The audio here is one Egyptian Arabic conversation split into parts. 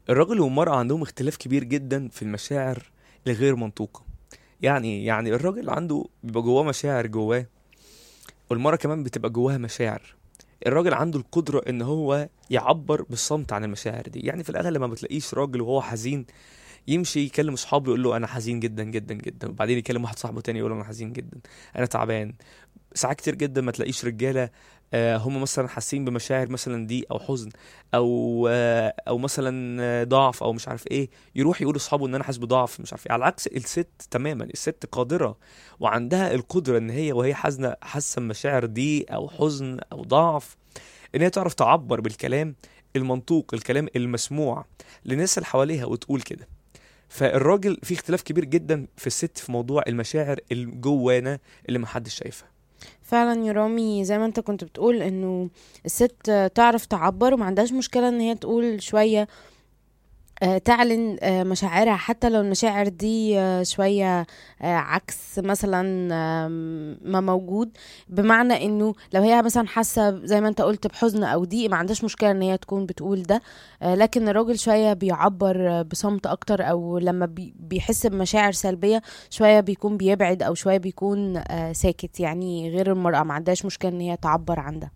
الراجل والمرأة عندهم اختلاف كبير جدا في المشاعر الغير منطوقة يعني يعني الراجل عنده بيبقى جواه مشاعر جواه والمرأة كمان بتبقى جواها مشاعر الراجل عنده القدرة ان هو يعبر بالصمت عن المشاعر دي يعني في الاغلب لما بتلاقيش راجل وهو حزين يمشي يكلم اصحابه يقول له انا حزين جدا جدا جدا وبعدين يكلم واحد صاحبه تاني يقول له انا حزين جدا انا تعبان ساعات كتير جدا ما تلاقيش رجاله آه، هم مثلا حاسين بمشاعر مثلا دي او حزن او آه، او مثلا آه، ضعف او مش عارف ايه يروح يقول لاصحابه ان انا حاسس بضعف مش عارف ايه على عكس الست تماما الست قادره وعندها القدره ان هي وهي حزنه حاسه بمشاعر دي او حزن او ضعف ان هي تعرف تعبر بالكلام المنطوق الكلام المسموع للناس اللي حواليها وتقول كده فالراجل في اختلاف كبير جدا في الست في موضوع المشاعر الجوانا اللي محدش شايفها فعلا يا رامي زي ما انت كنت بتقول انه الست تعرف تعبر وما عندهاش مشكلة ان هي تقول شوية آه، تعلن آه، مشاعرها حتى لو المشاعر دي آه، شوية آه، عكس مثلا آم، ما موجود بمعنى انه لو هي مثلا حاسة زي ما انت قلت بحزن او ضيق ما عندهاش مشكلة ان هي تكون بتقول ده آه، لكن الراجل شوية بيعبر آه، بصمت اكتر او لما بي- بيحس بمشاعر سلبية شوية بيكون بيبعد او شوية بيكون آه، ساكت يعني غير المرأة ما عندهاش مشكلة ان هي تعبر عن ده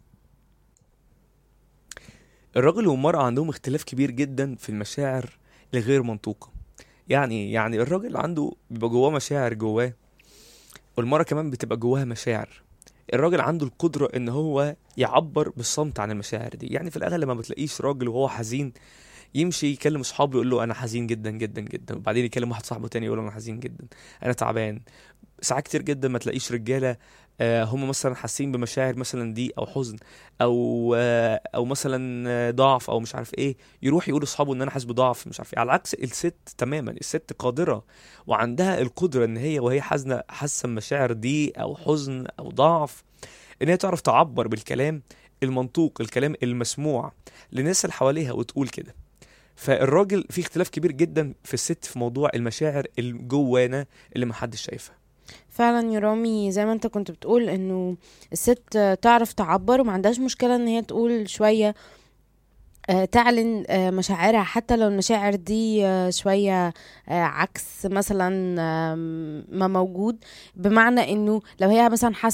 الراجل والمرأة عندهم اختلاف كبير جدا في المشاعر الغير منطوقة يعني يعني الراجل عنده بيبقى جواه مشاعر جواه والمرأة كمان بتبقى جواها مشاعر الراجل عنده القدرة ان هو يعبر بالصمت عن المشاعر دي يعني في الاغلب لما بتلاقيش راجل وهو حزين يمشي يكلم اصحابه يقول له انا حزين جدا جدا جدا وبعدين يكلم واحد صاحبه تاني يقول له انا حزين جدا انا تعبان ساعات كتير جدا ما تلاقيش رجاله آه، هم مثلا حاسين بمشاعر مثلا دي او حزن او آه، او مثلا آه، ضعف او مش عارف ايه يروح يقول لاصحابه ان انا حاسس بضعف مش عارف ايه على عكس الست تماما الست قادره وعندها القدره ان هي وهي حزنه حاسه بمشاعر دي او حزن او ضعف ان هي تعرف تعبر بالكلام المنطوق الكلام المسموع للناس اللي حواليها وتقول كده فالراجل في اختلاف كبير جدا في الست في موضوع المشاعر الجوانا اللي محدش شايفها فعلا يا رامي زي ما انت كنت بتقول انه الست تعرف تعبر وما عندهاش مشكلة ان هي تقول شوية آه، تعلن آه، مشاعرها حتى لو المشاعر دي آه، شوية آه، عكس مثلا آم، ما موجود بمعنى انه لو هي مثلا حاسة